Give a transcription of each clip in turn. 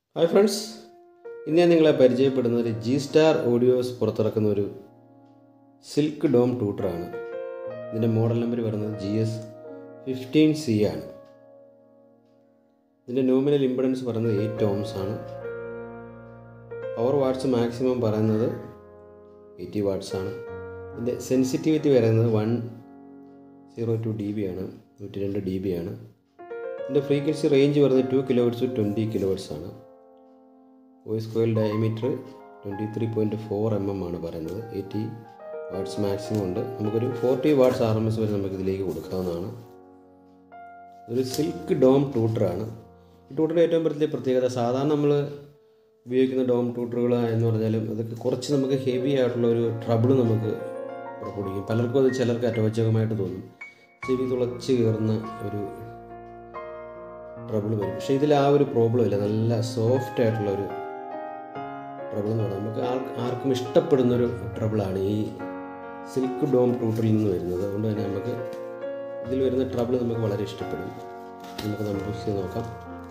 hi friends ഇന്ന് ഞാൻ നിങ്ങളെ പരിചയപ്പെടുന്നത് ഒരു ജി സ്റ്റാർ ഓഡിയോസ് പുറത്തിറക്കുന്ന ഒരു സിൽക്ക് ഡോം ട്യൂട്ടറാണ് ഇതിൻ്റെ മോഡൽ നമ്പർ പറയുന്നത് ജി എസ് ഫിഫ്റ്റീൻ സി ആണ് ഇതിൻ്റെ നോമിനൽ ഇമ്പിഡൻസ് പറയുന്നത് എയ്റ്റ് ഓംസ് ആണ് പവർ വാട്ട്സ് മാക്സിമം പറയുന്നത് എയ്റ്റി വാട്ട്സ് ആണ് ഇതിൻ്റെ സെൻസിറ്റിവിറ്റി പറയുന്നത് one zero two D B ആണ് നൂറ്റി രണ്ട് ഡി ബി ആണ് ഇതിൻ്റെ ഫ്രീക്വൻസി റേഞ്ച് വരുന്നത് two kilohertz twenty kilohertz ആണ് voice coil diameter twenty three point four M M ആണ് പറയുന്നത് എയ്റ്റി വാട്ട്സ് മാക്സിമം ഉണ്ട് നമുക്കൊരു forty watts R M S വരെ നമുക്ക് ഇതിലേക്ക് കൊടുക്കാവുന്നതാണ് ഒരു സിൽക്ക് ഡോം ട്യൂട്ടറാണ് ഈ ട്യൂട്ടറിൻ്റെ ഏറ്റവും വലിയ പ്രത്യേകത സാധാരണ നമ്മൾ ഉപയോഗിക്കുന്ന ഡോം ട്യൂട്ടറുകൾ എന്ന് പറഞ്ഞാലും അതൊക്കെ കുറച്ച് നമുക്ക് ഹെവി ആയിട്ടുള്ള ഒരു ട്രബിൾ നമുക്ക് പുറപ്പെടുവിക്കും പലർക്കും അത് ചിലർക്ക് അരോചകമായിട്ട് തോന്നും ചെവി തുളച്ച് കയറുന്ന ഒരു ട്രബിൾ വരും പക്ഷേ ഇതിൽ ആ ഒരു പ്രോബ്ലം ഇല്ല നല്ല സോഫ്റ്റ് ആയിട്ടുള്ള ഒരു ട്രബിൾ എന്ന് പറഞ്ഞാൽ നമുക്ക് ആർ ആർക്കും ഇഷ്ടപ്പെടുന്നൊരു ട്രബിളാണ് ഈ സിൽക്ക് ഡോം ട്യൂട്ടറിൽ നിന്ന് വരുന്നത് അതുകൊണ്ട് തന്നെ നമുക്ക് ഇതിൽ വരുന്ന ട്രബിൾ നമുക്ക് വളരെ ഇഷ്ടപ്പെടും നമുക്ക് നമുക്ക് ചെയ്ത് നോക്കാം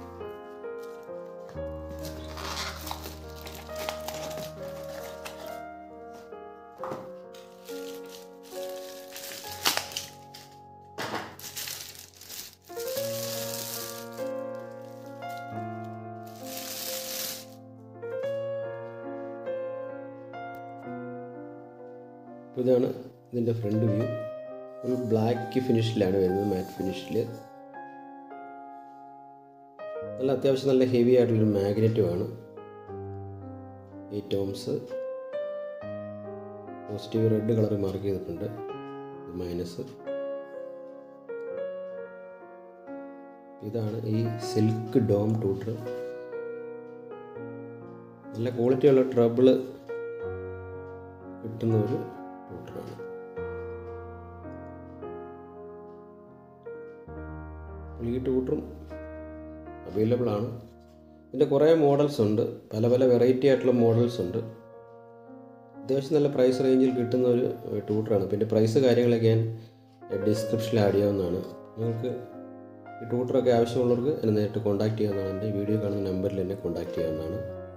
അപ്പോൾ ഇതാണ് ഇതിൻ്റെ ഫ്രണ്ട് വ്യൂ ഒരു ബ്ലാക്ക് ഫിനിഷിലാണ് വരുന്നത് മാറ്റ് ഫിനിഷിൽ നല്ല അത്യാവശ്യം നല്ല ഹെവി ആയിട്ടുള്ളൊരു മാഗ്നറ്റുമാണ് eight ohms positive red colour mark ചെയ്തിട്ടുണ്ട് മൈനസ് ഇതാണ് ഈ സിൽക്ക് ഡോം ട്യൂട്ടർ നല്ല ക്വാളിറ്റിയുള്ള ട്രബിള് കിട്ടുന്ന ഒരു ട്യൂട്ടറാണ് ഈ ട്യൂട്ടറും അവൈലബിൾ ആണ് ഇതിൻ്റെ കുറേ മോഡൽസ് ഉണ്ട് പല പല വെറൈറ്റി ആയിട്ടുള്ള മോഡൽസ് ഉണ്ട് അത്യാവശ്യം നല്ല പ്രൈസ് റേഞ്ചിൽ കിട്ടുന്ന ഒരു ട്യൂട്ടറാണ് പിന്നെ പ്രൈസ് കാര്യങ്ങളൊക്കെ ഞാൻ ഡിസ്ക്രിപ്ഷനിൽ ആഡ് ചെയ്യാവുന്നതാണ് നിങ്ങൾക്ക് ഈ ട്യൂട്ടറൊക്കെ ആവശ്യമുള്ളവർക്ക് എന്നെ നേരിട്ട് കോൺടാക്ട് ചെയ്യാവുന്നതാണ് എൻ്റെ വീഡിയോ കാണുന്ന നമ്പറിൽ എന്നെ കോൺടാക്ട് ചെയ്യാവുന്നതാണ്